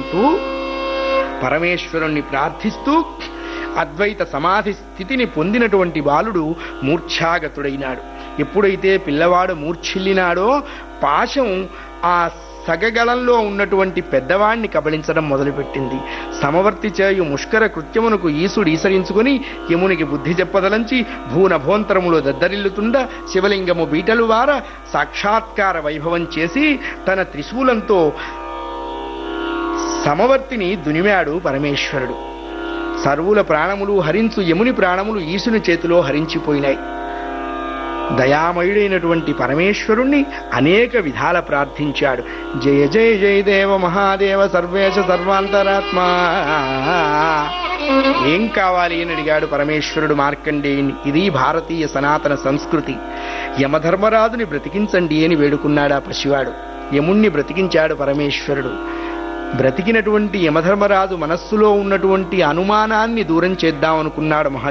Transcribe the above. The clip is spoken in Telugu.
అంటూ పరమేశ్వరుణ్ణి ప్రార్థిస్తూ అద్వైత సమాధి స్థితిని పొందినటువంటి బాలుడు మూర్ఛాగతుడైనాడు ఎప్పుడైతే పిల్లవాడు మూర్ఛిల్లినాడో పాశం ఆ సగగళంలో ఉన్నటువంటి పెద్దవాణ్ణి కబళించడం మొదలుపెట్టింది సమవర్తి చేయు ముష్కర కృత్యమునకు ఈసుడు ఈసరించుకుని యమునికి బుద్ధి చెప్పదలంచి భూనభోంతరములో దద్దరిల్లుతుండ శివలింగము బీటలు వార సాక్షాత్కార వైభవం చేసి తన త్రిశూలంతో సమవర్తిని దునిమాడు పరమేశ్వరుడు సర్వుల ప్రాణములు హరించు యముని ప్రాణములు ఈశుని చేతిలో హరించిపోయినాయి దయామయుడైనటువంటి పరమేశ్వరుణ్ణి అనేక విధాల ప్రార్థించాడు జయ జయ జయ దేవ మహాదేవ సర్వేశ సర్వాంతరాత్మ ఏం కావాలి అని అడిగాడు పరమేశ్వరుడు మార్కండేయుని ఇది భారతీయ సనాతన సంస్కృతి యమధర్మరాజుని బ్రతికించండి అని వేడుకున్నాడు ఆ పసివాడు యముణ్ణి బ్రతికించాడు పరమేశ్వరుడు బ్రతికినటువంటి యమధర్మరాజు మనస్సులో ఉన్నటువంటి అనుమానాన్ని దూరం చేద్దామనుకున్నాడు మహా